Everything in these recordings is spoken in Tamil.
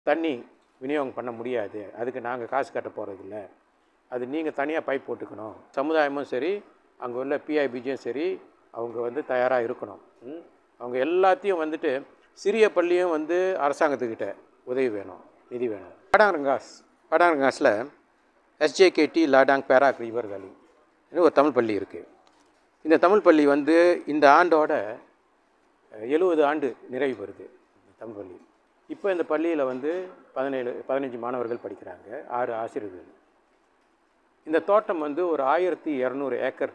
தண்ணி விநியோகம் பண்ண முடியாது அதுக்கு நாங்கள் காசு கட்ட போகிறதில்ல அது நீங்கள் தனியாக பைப் போட்டுக்கணும் சமுதாயமும் சரி அங்கே உள்ள பிஐபிஜியும் சரி அவங்க வந்து தயாராக இருக்கணும் ம்? அவங்க எல்லாத்தையும் வந்துட்டு சிறிய பள்ளியும் வந்து அரசாங்கத்துக்கிட்ட உதவி வேணும் நிதி வேணும் படாரங்காஸ் படாரங்காஸில் எஸ்ஜேகேடி லாடாங் பேராக் ரிவர் வேலி ஒரு தமிழ் பள்ளி இருக்குது இந்த தமிழ் பள்ளி வந்து இந்த ஆண்டோட எழுபது ஆண்டு நிறைவு வருது இந்த தமிழ் பள்ளி இப்போ இந்த பள்ளியில் வந்து பதினேழு பதினஞ்சு மாணவர்கள் படிக்கிறாங்க ஆறு ஆசிரியர்கள் இந்த தோட்டம் வந்து ஒரு ஆயிரத்தி இரநூறு ஏக்கர்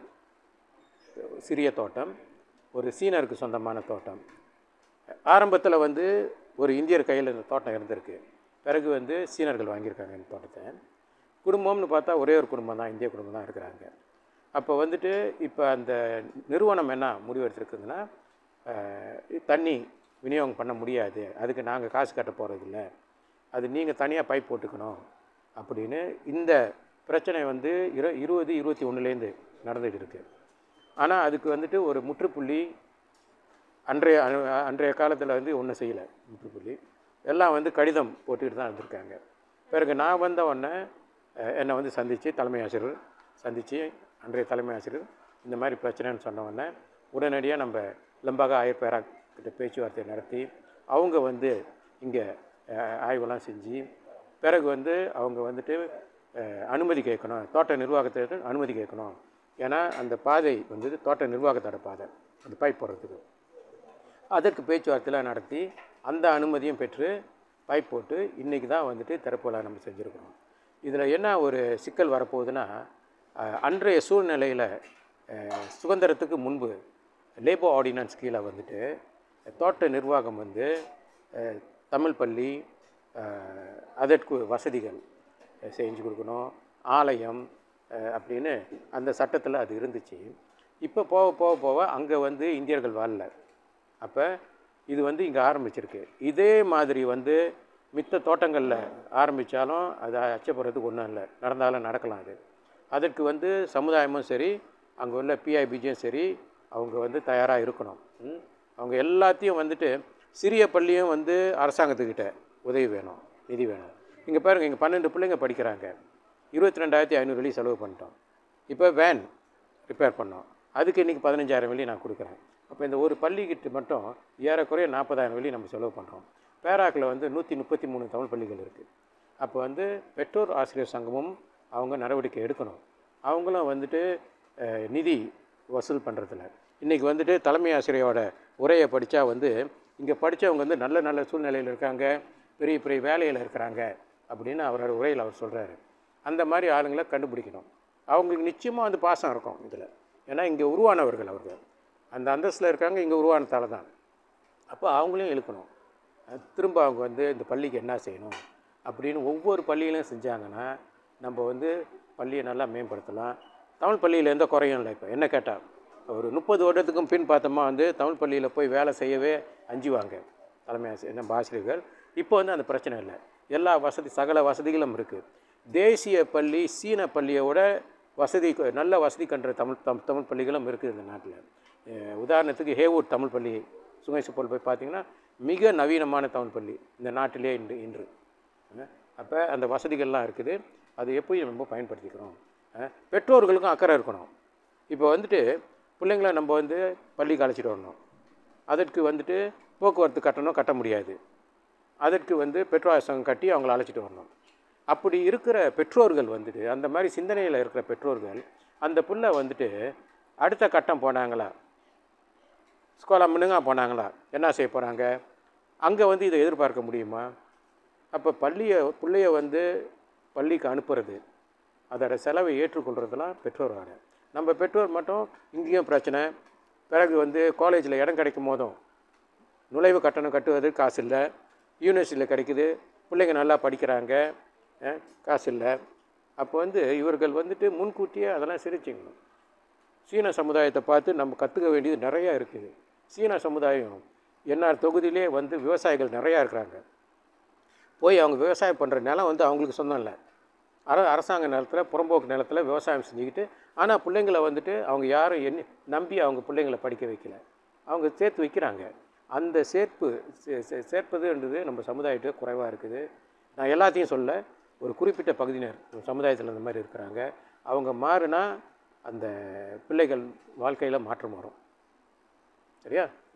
சிறிய தோட்டம் ஒரு சீனருக்கு சொந்தமான தோட்டம் ஆரம்பத்தில் வந்து ஒரு இந்தியர் கையில் இந்த தோட்டம் இருந்திருக்கு பிறகு வந்து சீனர்கள் வாங்கியிருக்காங்க இந்த தோட்டத்தை குடும்பம்னு பார்த்தா ஒரே ஒரு குடும்பம் தான் இந்திய குடும்பம் தான் இருக்கிறாங்க அப்போ வந்துட்டு இப்போ அந்த நிறுவனம் என்ன முடிவெடுத்திருக்குதுன்னா அஹ், தண்ணி விநியோகம் பண்ண முடியாது அதுக்கு நாங்கள் காசு கட்ட போகிறதில்ல அது நீங்கள் தனியாக பைப் போட்டுக்கணும் அப்படின்னு இந்த பிரச்சனை வந்து இரு இருபது இருபத்தி ஒன்றுலேருந்து நடந்துகிட்டு இருக்கு ஆனால் அதுக்கு வந்துட்டு ஒரு முற்றுப்புள்ளி அன்றைய அனு- அன்றைய காலத்தில் வந்து ஒன்றும் செய்யலை முற்றுப்புள்ளி எல்லாம் வந்து கடிதம் போட்டுக்கிட்டு தான் இருந்திருக்காங்க பிறகு நான் வந்த உடனே அஹ், என்னை வந்து சந்தித்து தலைமை ஆசிரியர் சந்தித்து அன்றைய தலைமை ஆசிரியர் இந்த மாதிரி பிரச்சனைன்னு சொன்ன உடனே உடனடியாக நம்ம லம்பாக ஆயர் பேரா கிட்ட பேச்சுவார்த்தை நடத்தி அவங்க வந்து இங்கே ஆய்வெல்லாம் செஞ்சு பிறகு வந்து அவங்க வந்துட்டு அஹ், அனுமதி கேட்கணும் தோட்ட நிர்வாகத்திற்கு அனுமதி கேட்கணும் ஏன்னா அந்த பாதை வந்து தோட்ட நிர்வாகத்தோட பாதை அந்த பைப் போடுறதுக்கு அதற்கு பேச்சுவார்த்தைலாம் நடத்தி அந்த அனுமதியும் பெற்று பைப் போட்டு இன்றைக்கி தான் வந்துட்டு திறப்புலா நம்ம செஞ்சுருக்கிறோம் இதில் என்ன ஒரு சிக்கல் வரப்போகுதுன்னா அஹ், அன்றைய சூழ்நிலையில் சுதந்திரத்துக்கு முன்பு லேபோ ஆர்டினன்ஸ் கீழே வந்துட்டு தோட்ட நிர்வாகம் வந்து அஹ், தமிழ் பள்ளி அஹ், அதற்கு வசதிகள் அஹ், செஞ்சு கொடுக்கணும் ஆலயம் அஹ், அப்படின்னு அந்த சட்டத்தில் அது இருந்துச்சு இப்போ போக போக போக அங்கே வந்து இந்தியர்கள் வாழல அப்போ இது வந்து இங்கே ஆரம்பிச்சிருக்கு இதே மாதிரி வந்து மித்த தோட்டங்களில் ஆரம்பித்தாலும் அது அச்சப்படுறதுக்கு ஒன்றும் இல்லை நடந்தாலும் நடக்கலாம் அது அதற்கு வந்து சமுதாயமும் சரி அங்கே உள்ள பிஐபிஜியும் சரி அவங்க வந்து தயாராக இருக்கணும் ம்? அவங்க எல்லாத்தையும் வந்துட்டு சிறிய பள்ளியும் வந்து அரசாங்கத்துக்கிட்ட உதவி வேணும் நிதி வேணும் இங்கே பாருங்கள் இங்கே பன்னெண்டு பிள்ளைங்க படிக்கிறாங்க இருபத்தி ரெண்டாயிரத்தி ஐநூறு வெள்ளி செலவு பண்ணிட்டோம் இப்போ வேன் ரிப்பேர் பண்ணோம் அதுக்கு இன்றைக்கி பதினஞ்சாயிரம் வெள்ளி நான் கொடுக்குறேன் அப்போ இந்த ஒரு பள்ளிக்கிட்ட மட்டும் ஏறக்குறைய நாற்பதாயிரம் வெள்ளி நம்ம செலவு பண்ணுறோம் பேராக்கில் வந்து நூற்றி முப்பத்தி மூணு தமிழ் பள்ளிகள் இருக்குது அப்போ வந்து பெற்றோர் ஆசிரியர் சங்கமும் அவங்க நடவடிக்கை எடுக்கணும் அவங்களும் வந்துட்டு அஹ், நிதி வசூல் பண்ணுறதில்ல இன்றைக்கி வந்துட்டு தலைமை ஆசிரியரோட உரையை படித்தா வந்து இங்கே படித்தவங்க வந்து நல்ல நல்ல சூழ்நிலையில் இருக்காங்க பெரிய பெரிய வேலையில் இருக்கிறாங்க அப்படின்னு அவரோட உரையில் அவர் சொல்கிறாரு அந்த மாதிரி ஆளுங்களை கண்டுபிடிக்கணும் அவங்களுக்கு நிச்சயமாக வந்து பாசம் இருக்கும் இதில் ஏன்னா இங்கே உருவானவர்கள் அவர்கள் அந்த அந்தஸ்தில் இருக்காங்க இங்கே உருவானதால தான் அப்போ அவங்களையும் இழுக்கணும் அஹ் திரும்ப அவங்க வந்து இந்த பள்ளிக்கு என்ன செய்யணும் அப்படின்னு ஒவ்வொரு பள்ளியிலையும் செஞ்சாங்கன்னா நம்ம வந்து பள்ளியை நல்லா மேம்படுத்தலாம் தமிழ் பள்ளியில் எந்த குறையும் இல்லை இப்போ என்ன கேட்டால் ஒரு முப்பது வருடத்துக்கும் பின் பார்த்தோமா வந்து தமிழ் பள்ளியில் போய் வேலை செய்யவே அஞ்சுவாங்க தலைமை ஆசிரியர் நம்ம ஆசிரியர்கள் இப்போ வந்து அந்த பிரச்சனை இல்லை எல்லா வசதி சகல வசதிகளும் இருக்குது தேசிய பள்ளி சீன பள்ளியோட வசதி நல்ல வசதி கன்ற தமிழ் தம் தமிழ் பள்ளிகளும் இருக்குது இந்த நாட்டில் அஹ் உதாரணத்துக்கு ஹேவூட் தமிழ் பள்ளி சுங்கை சுப்பல் போய் பார்த்தீங்கன்னா மிக நவீனமான தமிழ் பள்ளி இந்த நாட்டிலே இன்று இன்று அப்போ அந்த வசதிகள்லாம் இருக்குது அது எப்படி நம்ம பயன்படுத்திக்கிறோம் அஹ் பெற்றோர்களுக்கும் அக்கறை இருக்கணும் இப்போ வந்துட்டு பிள்ளைங்கள நம்ம வந்து பள்ளிக்கு அழைச்சிட்டு வரணும் அதற்கு வந்துட்டு போக்குவரத்து கட்டணம் கட்ட முடியாது அதற்கு வந்து பெற்றோர் சங்கம் கட்டி அவங்கள அழைச்சிட்டு வரணும் அப்படி இருக்கிற பெற்றோர்கள் வந்துட்டு அந்த மாதிரி சிந்தனையில் இருக்கிற பெற்றோர்கள் அந்த புள்ள வந்துட்டு அடுத்த கட்டம் போனாங்களா ஸ்கூலா முன்னுங்க போனாங்களா என்ன செய்ய போகிறாங்க அங்கே வந்து இதை எதிர்பார்க்க முடியுமா அப்போ பள்ளியை பிள்ளைய வந்து பள்ளிக்கு அனுப்புறது அதோட செலவை ஏற்றுக்கொள்கிறதுலாம் பெற்றோர் வேலை நம்ம பெற்றோர் மட்டும் இங்கேயும் பிரச்சனை பிறகு வந்து காலேஜில் இடம் கிடைக்கும் போதும் நுழைவு கட்டணம் கட்டுவது காசு இல்லை யூனிவர்சிட்டியில் கிடைக்குது பிள்ளைங்க நல்லா படிக்கிறாங்க அஹ், காசு இல்லை அப்போ வந்து இவர்கள் வந்துட்டு முன்கூட்டியே அதெல்லாம் சிரிச்சிக்கணும் சீன சமுதாயத்தை பார்த்து நம்ம கற்றுக்க வேண்டியது நிறையா இருக்குது சீன சமுதாயம் என்ஆர் தொகுதியிலே வந்து விவசாயிகள் நிறையா இருக்கிறாங்க போய் அவங்க விவசாயம் பண்ணுற நிலம் வந்து அவங்களுக்கு சொந்தம் இல்லை அர அரசாங்க நிலத்தில் புறம்போக்கு நிலத்தில் விவசாயம் செஞ்சுக்கிட்டு ஆனால் பிள்ளைங்களை வந்துட்டு அவங்க யாரும் எண்ணி நம்பி அவங்க பிள்ளைங்களை படிக்க வைக்கல அவங்க சேர்த்து வைக்கிறாங்க அந்த சேர்ப்பு சே- சே- சேர்ப்பதுன்றது நம்ம சமுதாயத்துக்கு குறைவாக இருக்குது நான் எல்லாத்தையும் சொல்ல ஒரு குறிப்பிட்ட பகுதியினர் நம்ம சமுதாயத்தில் இந்த மாதிரி இருக்கிறாங்க அவங்க மாறுனா அந்த பிள்ளைகள் வாழ்க்கையில் மாற்றம் வரும் சரியா